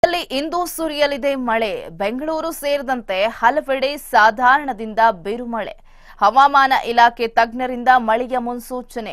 ರಾಜ್ಯದಲ್ಲಿ ಇಂದು ಸುರಿಯಲಿದೆ ಮಳೆ ಬೆಂಗಳೂರು ಸೇರಿದಂತೆ ಹಲವೆಡೆ ಸಾಧಾರಣದಿಂದ ಬಿರುಮಳೆ ಹವಾಮಾನ ಇಲಾಖೆ ತಜ್ಞರಿಂದ ಮಳೆಯ ಮುನ್ಸೂಚನೆ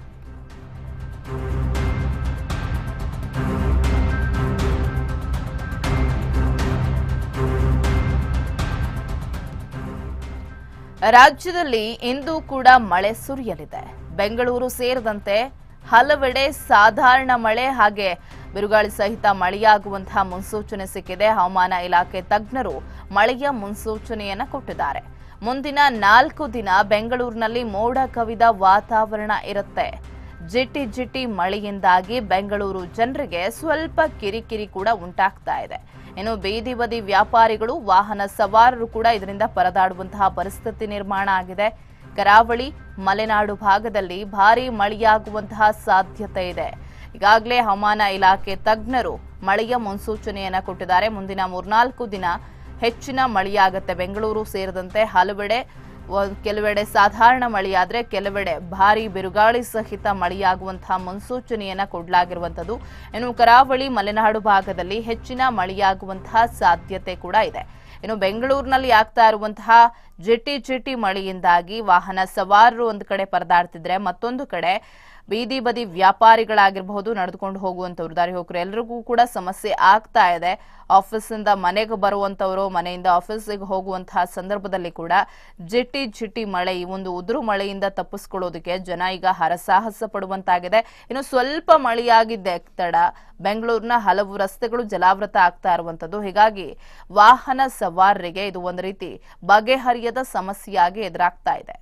ರಾಜ್ಯದಲ್ಲಿ ಇಂದು ಕೂಡ ಮಳೆ ಸುರಿಯಲಿದೆ ಬೆಂಗಳೂರು ಸೇರಿದಂತೆ ಹಲವೆಡೆ ಸಾಧಾರಣ ಮಳೆ ಹಾಗೆ ಬಿರುಗಾಳಿ ಸಹಿತ ಮಳೆಯಾಗುವಂತಹ ಮುನ್ಸೂಚನೆ ಸಿಕ್ಕಿದೆ ಹವಾಮಾನ ಇಲಾಖೆ ತಜ್ಞರು ಮಳೆಯ ಮುನ್ಸೂಚನೆಯನ್ನ ಕೊಟ್ಟಿದ್ದಾರೆ ಮುಂದಿನ ನಾಲ್ಕು ದಿನ ಬೆಂಗಳೂರಿನಲ್ಲಿ ಮೋಡ ಕವಿದ ವಾತಾವರಣ ಇರುತ್ತೆ ಜಿಟಿ ಜಿಟಿ ಮಳೆಯಿಂದಾಗಿ ಬೆಂಗಳೂರು ಜನರಿಗೆ ಸ್ವಲ್ಪ ಕಿರಿಕಿರಿ ಕೂಡ ಉಂಟಾಗ್ತಾ ಇದೆ ಇನ್ನು ಬೀದಿ ಬದಿ ವ್ಯಾಪಾರಿಗಳು ವಾಹನ ಸವಾರರು ಕೂಡ ಇದರಿಂದ ಪರದಾಡುವಂತಹ ಪರಿಸ್ಥಿತಿ ನಿರ್ಮಾಣ ಆಗಿದೆ ಕರಾವಳಿ ಮಲೆನಾಡು ಭಾಗದಲ್ಲಿ ಭಾರೀ ಮಳೆಯಾಗುವಂತಹ ಸಾಧ್ಯತೆ ಇದೆ ಈಗಾಗಲೇ ಹವಾಮಾನ ಇಲಾಖೆ ತಜ್ಞರು ಮಳೆಯ ಮುನ್ಸೂಚನೆಯನ್ನ ಕೊಟ್ಟಿದ್ದಾರೆ ಮುಂದಿನ ಮೂರ್ನಾಲ್ಕು ದಿನ ಹೆಚ್ಚಿನ ಮಳೆಯಾಗುತ್ತೆ ಬೆಂಗಳೂರು ಸೇರಿದಂತೆ ಹಲವೆಡೆ ಒಂದ್- ಕೆಲವೆಡೆ ಸಾಧಾರಣ ಮಳೆಯಾದ್ರೆ ಕೆಲವೆಡೆ ಭಾರಿ ಬಿರುಗಾಳಿ ಸಹಿತ ಮಳೆಯಾಗುವಂತಹ ಮುನ್ಸೂಚನೆಯನ್ನ ಕೊಡಲಾಗಿರುವಂತದ್ದು ಇನ್ನು ಕರಾವಳಿ ಮಲೆನಾಡು ಭಾಗದಲ್ಲಿ ಹೆಚ್ಚಿನ ಮಳೆಯಾಗುವಂತಹ ಸಾಧ್ಯತೆ ಕೂಡ ಇದೆ ಇನ್ನು ಬೆಂಗಳೂರಿನಲ್ಲಿ ಆಗ್ತಾ ಇರುವಂತಹ ಜಿಟಿ ಜಿಟಿ ಮಳೆಯಿಂದಾಗಿ ವಾಹನ ಸವಾರರು ಒಂದು ಕಡೆ ಪರದಾಡ್ತಿದ್ರೆ ಮತ್ತೊಂದು ಕಡೆ ಬೀದಿ ಬದಿ ವ್ಯಾಪಾರಿಗಳಾಗಿರಬಹುದು ನಡೆದುಕೊಂಡು ಹೋಗುವಂತವ್ರು ದಾರಿ ಹೋಗ್ರು ಎಲ್ರಿಗೂ ಕೂಡ ಸಮಸ್ಯೆ ಆಗ್ತಾ ಇದೆ ಆಫೀಸಿಂದ ಮನೆಗೆ ಬರುವಂತವರು ಮನೆಯಿಂದ ಆಫೀಸಿಗೆ ಹೋಗುವಂತಹ ಸಂದರ್ಭದಲ್ಲಿ ಕೂಡ ಜಿಟಿ ಜಿಟಿ ಮಳೆ ಈ ಒಂದು ಉದುರು ಮಳೆಯಿಂದ ತಪ್ಪಿಸ್ಕೊಳ್ಳೋದಕ್ಕೆ ಜನ ಈಗ ಹರಸಾಹಸ ಪಡುವಂತಾಗಿದೆ ಇನ್ನು ಸ್ವಲ್ಪ ಮಳೆಯಾಗಿದ್ದೆ ತಡ ಬೆಂಗಳೂರಿನ ಹಲವು ರಸ್ತೆಗಳು ಜಲಾವೃತ ಆಗ್ತಾ ಇರುವಂತದ್ದು ಹೀಗಾಗಿ ವಾಹನ ಸವಾರರಿಗೆ ಇದು ಒಂದು ರೀತಿ ಬಗೆಹರಿಯದ ಸಮಸ್ಯೆಯಾಗಿ ಎದುರಾಗ್ತಾ ಇದೆ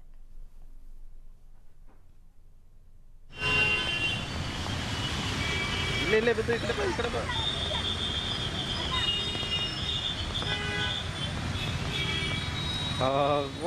ಇಲ್ಲೇ ಇಲ್ಲೇ ಬಿದ್ದು ಈ ಕಡೆ ಬಾ ಈ ಕಡೆ ಬಾ ಆ,